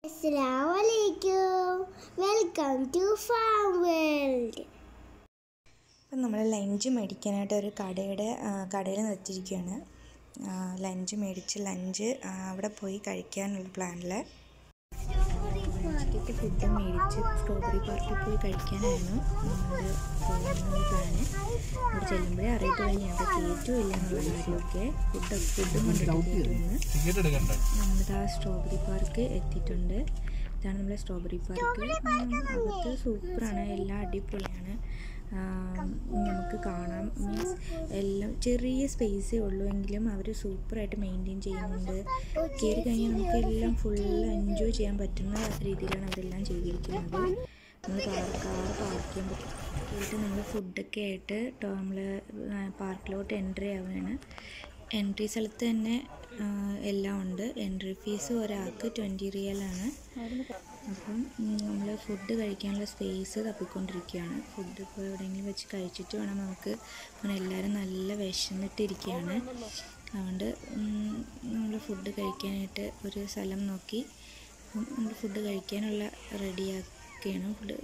അസ്സലാമലൈക്കും welcome to farm world അപ്പം നമ്മൾ ലഞ്ച് മേടിക്കാനായിട്ട് ഒരു കടയുടെ ആ, കടയിൽ നിർത്തിയിരിക്കുകയാണ് ആ, ലഞ്ച് മേടിച്ച് ലഞ്ച് ആ, അവിടെ പോയി കഴിക്കാനുള്ള പ്ലാനിൽ ഉച്ചയ്ക്ക് ഫുഡ് മേടിച്ച് സ്ട്രോബെറി പാർക്കിൽ പോയി കഴിക്കാനായിരുന്നു നമ്മൾ പോകുന്ന പ്ലാന് അവിടെ ചെല്ലുമ്പോഴേ അറിയത്തുള്ളൂ ഇനി അവിടെ കയറ്റും ഇല്ല എന്നുള്ള കാര്യമൊക്കെ ഫുഡ് ഫുഡും കൊണ്ടിട്ട് കയറ്റുമെന്ന് നമ്മളിതാ സ്ട്രോബെറി പാർക്ക് എത്തിയിട്ടുണ്ട് ഇതാണ് നമ്മുടെ സ്ട്രോബെറി പാർക്ക് അകത്ത് സൂപ്പറാണ് എല്ലാം അടിപൊളിയാണ് ആം, നമുക്ക് കാണാം മീൻസ് എല്ലാം ചെറിയ സ്പേസേ ഉള്ളൂ എങ്കിലും അവർ സൂപ്പറായിട്ട് മെയിൻറ്റെയിൻ ചെയ്യുന്നുണ്ട് കയറി കഴിഞ്ഞാൽ നമുക്ക് എല്ലാം ഫുള്ള് എൻജോയ് ചെയ്യാൻ പറ്റുന്ന രീതിയിലാണ് അവരെല്ലാം ചെയ്തിരിക്കുന്നത് നമ്മൾ കാർ കാർ പാർക്ക് ചെയ്യാൻ പറ്റും പോയിട്ട് നമ്മൾ ഫുഡൊക്കെ ആയിട്ട് നമ്മൾ പാർക്കിലോട്ട് എൻട്രി ആവുകയാണ് എൻട്രി സ്ഥലത്ത് തന്നെ ആ, എല്ലാം ഉണ്ട് എൻട്രി ഫീസ് ഒരാൾക്ക് ട്വൻറ്റി റിയലാണ് അപ്പം നമ്മൾ ഫുഡ് കഴിക്കാനുള്ള സ്പേസ് തപ്പിക്കൊണ്ടിരിക്കുകയാണ് ഫുഡ് ഇപ്പോൾ എവിടെയെങ്കിലും വെച്ച് കഴിച്ചിട്ട് വേണം നമുക്ക് അങ്ങനെ എല്ലാവരും നല്ല വിശന്നിട്ടിരിക്കുകയാണ് അതുകൊണ്ട് നമ്മൾ ഫുഡ് കഴിക്കാനായിട്ട് ഒരു സ്ഥലം നോക്കി നമ്മൾ ഫുഡ് കഴിക്കാനുള്ള റെഡിയാക്കുകയാണ് ഫുഡ്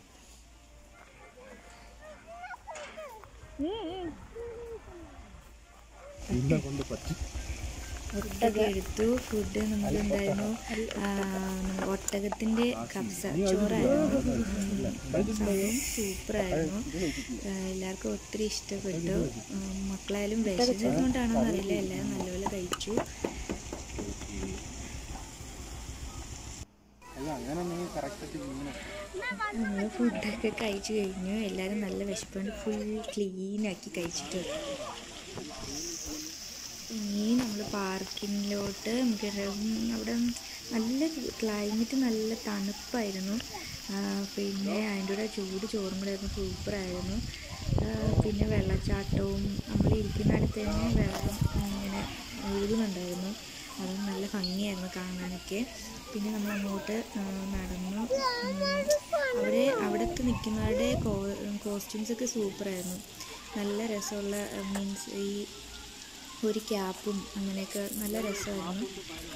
ഫുഡൊക്കെ എടുത്തു ഫുഡ് നമുക്കുണ്ടായിരുന്നു ആ, ഒട്ടകത്തിൻ്റെ കബ്സ ചോറായിരുന്നു സംഭവം സൂപ്പറായിരുന്നു ആ, എല്ലാവർക്കും ഒത്തിരി ഇഷ്ടപ്പെട്ടു ഉം, മക്കളായാലും വിശന്നതുകൊണ്ടാണോ അറിയില്ല എല്ലാവരും നല്ലപോലെ കഴിച്ചു നമ്മൾ ഫുഡൊക്കെ കഴിച്ചു കഴിഞ്ഞു എല്ലാവരും നല്ല വിശപ്പുണ്ട് ഫുൾ ക്ലീനാക്കി കഴിച്ചിട്ടുണ്ട് ഇനി നമ്മൾ പാർക്കിങ്ങിലോട്ട് നമുക്ക് അവിടെ നല്ല ക്ലൈമറ്റ് നല്ല തണുപ്പായിരുന്നു ആ, പിന്നെ അതിൻ്റെ കൂടെ ചൂട് ചോറും കൂടെ ആയിരുന്നു സൂപ്പറായിരുന്നു ആ, പിന്നെ വെള്ളച്ചാട്ടവും നമ്മൾ ഇരിക്കുന്ന അടുത്ത് തന്നെ വെള്ളം ഇങ്ങനെ ഒഴുകുന്നുണ്ടായിരുന്നു അത് നല്ല ഭംഗിയായിരുന്നു കാണാനൊക്കെ പിന്നെ നമ്മൾ അങ്ങോട്ട് ആ, നടന്നു ഉം, അവിടെ അവിടത്തെ നിൽക്കുന്നവരുടെ കോ കോസ്റ്റ്യൂംസൊക്കെ സൂപ്പറായിരുന്നു നല്ല രസമുള്ള മീൻസ് ഈ ഒരു ക്യാപ്പും അങ്ങനെയൊക്കെ നല്ല രസമായിരുന്നു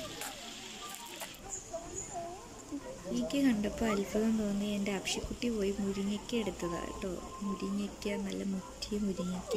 എനിക്ക് കണ്ടപ്പോൾ അത്ഭുതം തോന്നി എൻ്റെ അപ്ഷിക്കുട്ടി പോയി മുരിങ്ങയ്ക്ക എടുത്തതാണ് കേട്ടോ മുരിങ്ങയ്ക്ക നല്ല മുറ്റിയ മുരിങ്ങയ്ക്ക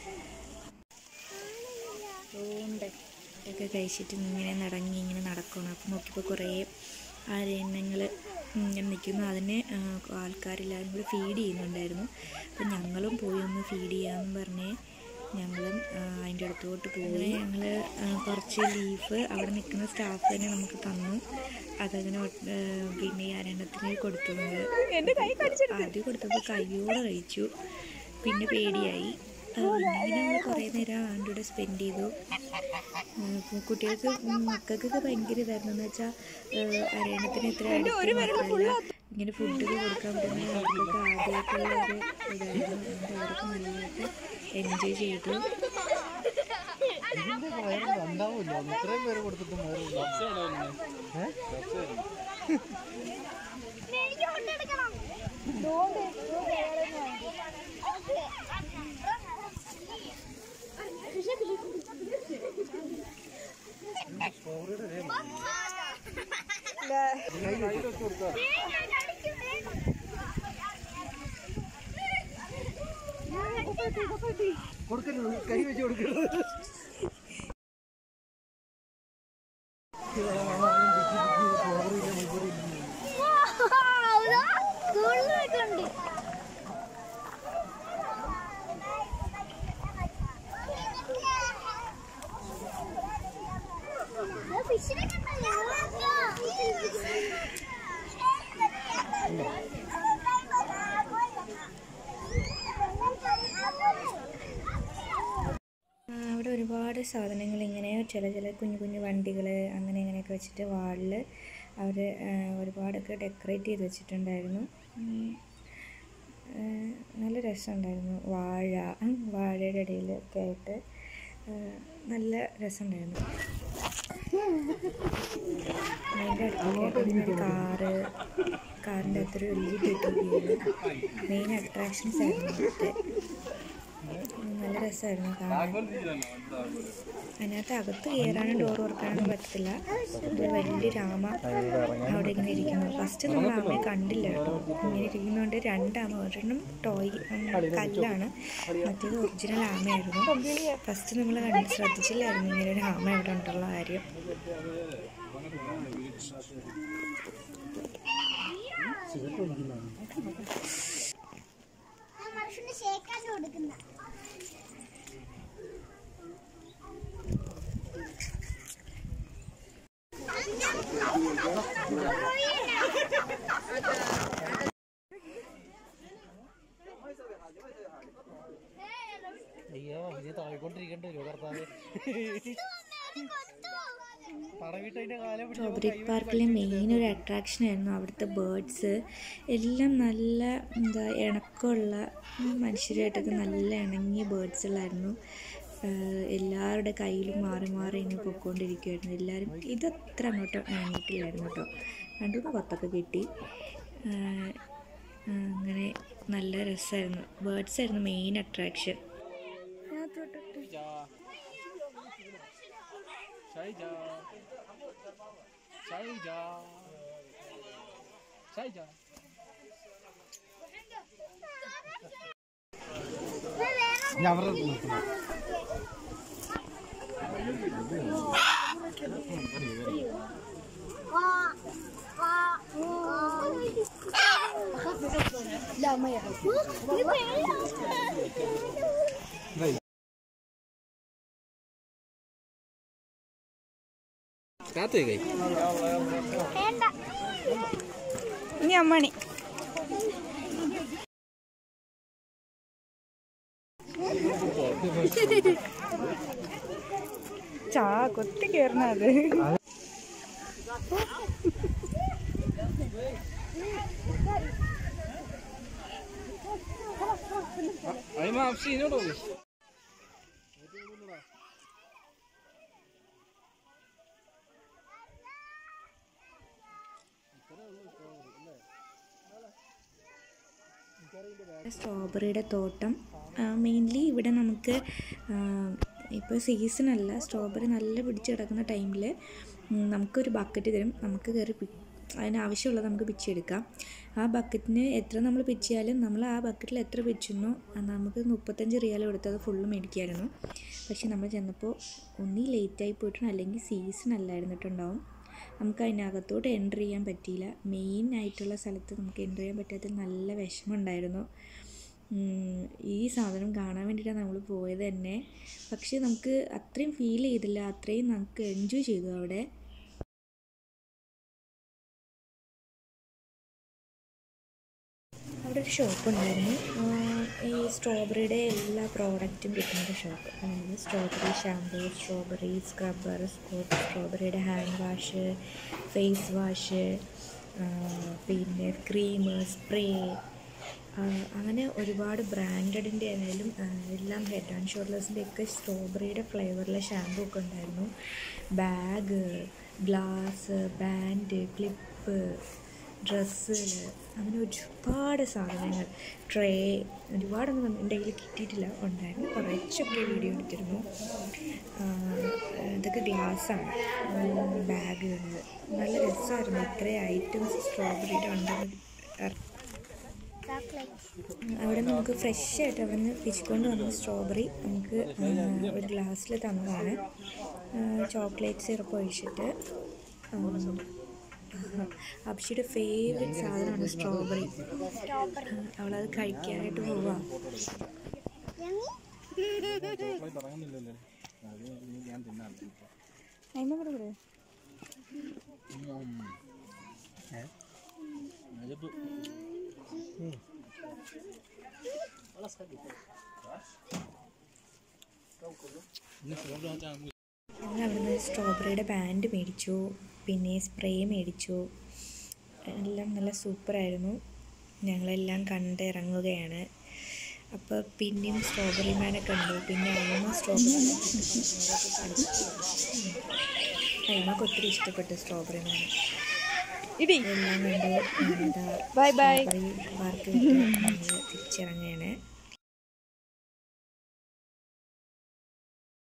അതുകൊണ്ട് ഒക്കെ കഴിച്ചിട്ട് ഇങ്ങനെ നടങ്ങി ഇങ്ങനെ നടക്കണം അപ്പം നോക്കിയപ്പോൾ കുറേ അരയണ്ണങ്ങൾ ഇങ്ങനെ നിൽക്കുന്നു അതിനെ ആ, ആൾക്കാരെല്ലാവരും കൂടി ഫീഡ് ചെയ്യുന്നുണ്ടായിരുന്നു അപ്പം ഞങ്ങളും പോയി ഒന്ന് ഫീഡ് ചെയ്യാമെന്ന് പറഞ്ഞ് ഞങ്ങളും ആ, അതിൻ്റെ അടുത്തോട്ട് പോയി ഞങ്ങൾ കുറച്ച് ലീഫ് അവിടെ നിൽക്കുന്ന സ്റ്റാഫ് തന്നെ നമുക്ക് തന്നു അതങ്ങനെ ഒ- ആ, പിന്നെ ഈ അരയണ്ണത്തിന് കൊടുത്തു നമ്മൾ ആദ്യം കൊടുത്തപ്പോൾ കയ്യോടെ കഴിച്ചു പിന്നെ പേടിയായി ആ, പിന്നെ ഇങ്ങനെ നമ്മൾ കുറേ നേരം അവൻ്റെ കൂടെ സ്പെൻഡ് ചെയ്തു ഉം, ഇപ്പൊ കുട്ടികൾക്ക് ഉം, മക്കൾക്കൊക്കെ ഭയങ്കര ഇതായിരുന്നു എന്ന് വെച്ചാൽ അരയണത്തിന് എത്ര അടുത്ത് മാത്രമല്ല ഇങ്ങനെ ഫുഡൊക്കെ കൊടുക്കാൻ പറ്റുന്ന അവർക്കൊക്കെ ആദ്യമായിട്ടുള്ള ഒരു ഇതായിരുന്നു അതുകൊണ്ട് അവരൊക്കെ നല്ലതായിട്ട് എൻജോയ് ചെയ്തു ഉണ്ടാവില്ല ഇത്രയും പേര് കൊടുത്തിട്ടും കൊടുക്കരുത് കൈ വെച്ച് കൊടുക്കരുത് സ്കൂളിലൊക്കെ ആ, അവിടെ ഒരുപാട് സാധനങ്ങൾ ഇങ്ങനെ ചില ചില കുഞ്ഞു കുഞ്ഞു വണ്ടികൾ അങ്ങനെ ഇങ്ങനെയൊക്കെ വെച്ചിട്ട് വാളിൽ അവർ ഒരുപാടൊക്കെ ഡെക്കറേറ്റ് ചെയ്ത് വെച്ചിട്ടുണ്ടായിരുന്നു ഉം. ആ, നല്ല രസമുണ്ടായിരുന്നു വാഴ ഉം, വാഴയുടെ ഇടയിൽ ഒക്കെ ആയിട്ട് ആ, നല്ല രസമുണ്ടായിരുന്നു അതിൻ്റെ അടുത്തൊക്കെ ഒരു കാറ് കാറിൻ്റെ അകത്തൊരു വലിയ ടെഡിബിയർ മെയിൻ അട്രാക്ഷൻസ് ആയിരുന്നു അവിടുത്തെ നല്ല രസമായിരുന്നു കാണാൻ അതിനകത്ത് അകത്ത് കയറാനും ഡോർ തുറക്കാനൊന്നും പറ്റത്തില്ല ഒരു വലിയ രാമ അവിടെ ഇങ്ങനെ ഇരിക്കുന്നു ഫസ്റ്റ് നമ്മൾ ആമയെ കണ്ടില്ല കേട്ടോ ഇങ്ങനെ ഇരിക്കുന്നതുകൊണ്ട് രണ്ടാമ ഒരെണ്ണം ടോയ് ഉം, കല്ലാണ് മറ്റേത് ഒറിജിനൽ ആമയായിരുന്നു ഫസ്റ്റ് നമ്മൾ കണ്ട് ശ്രദ്ധിച്ചില്ലായിരുന്നു ഇങ്ങനെ ഒരു ആമ ഇവിടെ ഉണ്ടുള്ള കാര്യം അയ്യോ ഇനി താഴെക്കൊണ്ടിരിക്കണ്ട ഒരു കർത്താവ് പടവിട്ടതിന്റെ കാലം പിടിച്ച് സ്ട്രോബെറി പാർക്കിലെ മെയിൻ ഒരു അട്രാക്ഷൻ ആയിരുന്നു അവിടുത്തെ ബേർഡ്സ് എല്ലാം നല്ല എന്താ ഇണക്കമുള്ള ഉം, മനുഷ്യരായിട്ടൊക്കെ നല്ല ഇണങ്ങിയ ബേർഡ്സുകളായിരുന്നു ആഹ് എല്ലാവരുടെ കയ്യിലും മാറി മാറി ഇങ്ങനെ പൊയ്ക്കൊണ്ടിരിക്കുമായിരുന്നു എല്ലാവരും ഇതത്ര അങ്ങോട്ട് ഇണങ്ങിയിട്ടില്ലായിരുന്നു കേട്ടോ രണ്ടു മൂന്ന് കൊത്തൊക്കെ കിട്ടി ആഹ് ആഹ് അങ്ങനെ നല്ല രസമായിരുന്നു ബേർഡ്സ് ആയിരുന്നു മെയിൻ അട്രാക്ഷൻ ഷൈജ ഷൈജ ഷൈജ ഞാൻ അവരുടെ നോക്കുന്നു കാത്തു കൈ ഇനി അമ്മാണി ചാ കൊത്തി കയറണ അത് അതിന് ആവശ്യം ഇതിനോടോ സ്ട്രോബെറിയുടെ തോട്ടം മെയിൻലി ഇവിടെ നമുക്ക് ഇപ്പോൾ സീസണല്ല സ്ട്രോബെറി നല്ല പിടിച്ച് കിടക്കുന്ന ടൈമിൽ നമുക്കൊരു ബക്കറ്റ് തരും നമുക്ക് കയറി പി അതിനാവശ്യമുള്ളത് നമുക്ക് പിച്ചെടുക്കാം ആ ബക്കറ്റിന് എത്ര നമ്മൾ പിച്ചിയാലും നമ്മൾ ആ ബക്കറ്റിൽ എത്ര പിച്ചുന്നോ അത് നമുക്ക് മുപ്പത്തഞ്ച് റിയാൽ കൊടുത്ത് അത് ഫുള്ള് മേടിക്കുമായിരുന്നു പക്ഷെ നമ്മൾ ചെന്നപ്പോൾ ഒന്നീ ലേറ്റായി പോയിട്ടുണ്ട് അല്ലെങ്കിൽ സീസൺ അല്ലായിരുന്നിട്ടുണ്ടാവും നമുക്ക് അതിനകത്തോട്ട് എൻ്റർ ചെയ്യാൻ പറ്റിയില്ല മെയിൻ ആയിട്ടുള്ള സ്ഥലത്ത് നമുക്ക് എൻ്റർ ചെയ്യാൻ പറ്റാത്തതിൽ നല്ല വിഷമമുണ്ടായിരുന്നു ഉം, ഈ സാധനം കാണാൻ വേണ്ടിയിട്ടാണ് നമ്മൾ പോയത് തന്നെ പക്ഷേ നമുക്ക് അത്രയും ഫീൽ ചെയ്തില്ല അത്രയും നമുക്ക് എൻജോയ് ചെയ്തു അവിടെ അവിടെ ഒരു ഷോപ്പ് ഉണ്ടായിരുന്നു ആ, ഈ സ്ട്രോബെറിയുടെ എല്ലാ പ്രോഡക്റ്റും കിട്ടുന്ന ഒരു ഷോപ്പ് അതായത് സ്ട്രോബെറി ഷാമ്പൂ സ്ട്രോബെറി സ്ക്രബ്ബർ സ്ട്രോബെറിയുടെ ഹാൻഡ് വാഷ് ഫേസ് വാഷ് പിന്നെ ക്രീം സ്പ്രേ അങ്ങനെ ഒരുപാട് ബ്രാൻഡഡിൻ്റെ ആയാലും ആ, എല്ലാം ഹെഡ് ആൻഡ് ഷോൾഡേഴ്സിൻ്റെ ഒക്കെ സ്ട്രോബെറിയുടെ ഫ്ലേവറിലെ ഷാമ്പൂ ഒക്കെ ഉണ്ടായിരുന്നു ബാഗ് ഗ്ലാസ് ബാൻഡ് ക്ലിപ്പ് ഡ്രസ്സുകൾ അങ്ങനെ ഒരുപാട് സാധനങ്ങൾ ട്രേ ഒരുപാടൊന്നും എൻ്റെ കയ്യിൽ കിട്ടിയിട്ടില്ല ഉണ്ടായിരുന്നു കുറച്ചൊക്കെ വീഡിയോ എടുത്തിരുന്നു ആ, ഇതൊക്കെ ഗ്ലാസ്സാണ് ബാഗുകൾ നല്ല രസമായിരുന്നു ഇത്രയും ഐറ്റംസ് സ്ട്രോബെറിയുടെ ഉണ്ടെന്ന് അറി- അവിടെ നമുക്ക് ഫ്രഷ് ആയിട്ട് അവിടെ നിന്ന് പിച്ചിക്കൊണ്ട് വന്ന സ്ട്രോബെറി നമുക്ക് ആ, ഒരു ഗ്ലാസ്സിൽ തന്നതാണ് ചോക്ലേറ്റ് സിറപ്പ് ഒഴിച്ചിട്ട് അബ്ഷിയുടെ ഫേവറേറ്റ് സാധനമാണ് സ്ട്രോബെറി അവളത് കഴിക്കാനായിട്ട് പോവാം പറയുന്നില്ലല്ലോ അത് ഞാൻ തിന്നാറില്ല അതിൻ്റെ കൂടെ കൂടെ അതിപ്പോ ഞങ്ങൾ അവിടുന്ന് സ്ട്രോബെറിയുടെ ബാൻഡ് മേടിച്ചു പിന്നെ സ്പ്രേ മേടിച്ചു എല്ലാം നല്ല സൂപ്പറായിരുന്നു ഞങ്ങളെല്ലാം കണ്ട് ഇറങ്ങുകയാണ് അപ്പോൾ പിന്നെയും സ്ട്രോബെറി മാനെ കണ്ടു പിന്നെ അമ്മ സ്ട്രോബെറി അമ്മക്ക് ഒത്തിരി ഇഷ്ടപ്പെട്ടു സ്ട്രോബെറി മാൻ ഇടി എല്ലാം കണ്ട് ബൈ ബൈ പാർക്ക് തിരിച്ചിറങ്ങുകയാണ്